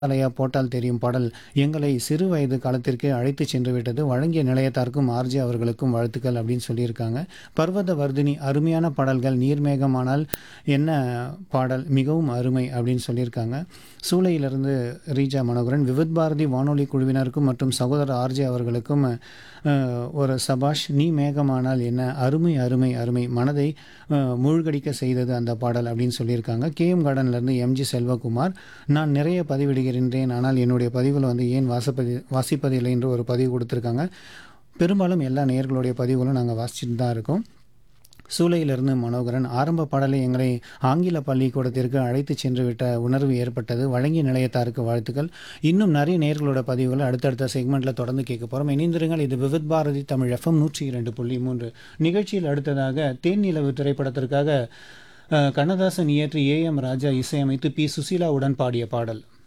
தலையா போட்டால் தெரியும் பாடல் எங்களை சிறு வயது காலத்திற்கே அழைத்துச் சென்று விட்டது வழங்கிய நிலையத்தாருக்கும் ஆர்ஜி அவர்களுக்கும் வாழ்த்துக்கள் அப்படின்னு சொல்லியிருக்காங்க பர்வத வர்தினி அருமையான பாடல்கள் நீர்மேகமானால் என்ன பாடல் மிகவும் அருமை அப்படின்னு சொல்லியிருக்காங்க சூளையிலிருந்து ரீஜா மனோகரன் விவித் பாரதி வானொலி குழுவினருக்கும் மற்றும் சகோதரர் ஆர்ஜி அவர்களுக்கும் அஹ், ஒரு சபாஷ் நீ மேகமானால் என்ன அருமை அருமை அருமை மனதை அஹ், மூழ்கடிக்க செய்தது அந்த பாடல் அப்படின்னு சொல்லியிருக்காங்க கேஎம் கார்டன்லேருந்து எம்ஜி செல்வகுமார் நான் நிறைய பதிவிடுகின்றேன் ஆனால் என்னுடைய பதிவில் வந்து ஏன் வாசப்பதி வாசிப்பதில்லை என்று ஒரு பதிவு கொடுத்துருக்காங்க பெரும்பாலும் எல்லா நேயர்களுடைய பதிவுகளும் நாங்கள் வாசிச்சுட்டு தான் இருக்கோம் சூளையிலிருந்து மனோகரன் ஆரம்ப பாடலை எங்களை ஆங்கில பள்ளிக்கூடத்திற்கு அழைத்துச் சென்று விட்ட உணர்வு ஏற்பட்டது வழங்கிய நிலையத்தாருக்கு வாழ்த்துக்கள் இன்னும் நிறைய நேர்களோட பதிவுகளை அடுத்தடுத்த செக்மெண்ட்டில் தொடர்ந்து கேட்க போகிறோம் இணைந்திருங்கள் இது விவித் பாரதி தமிழ் எஃப்எம் நூற்றி இரண்டு புள்ளி மூன்று நிகழ்ச்சியில் அடுத்ததாக தேன் நிலவு திரைப்படத்திற்காக அஹ், கண்ணதாசன் இயற்றி ஏ எம் ராஜா இசையமைத்து பி சுசீலாவுடன் பாடிய பாடல்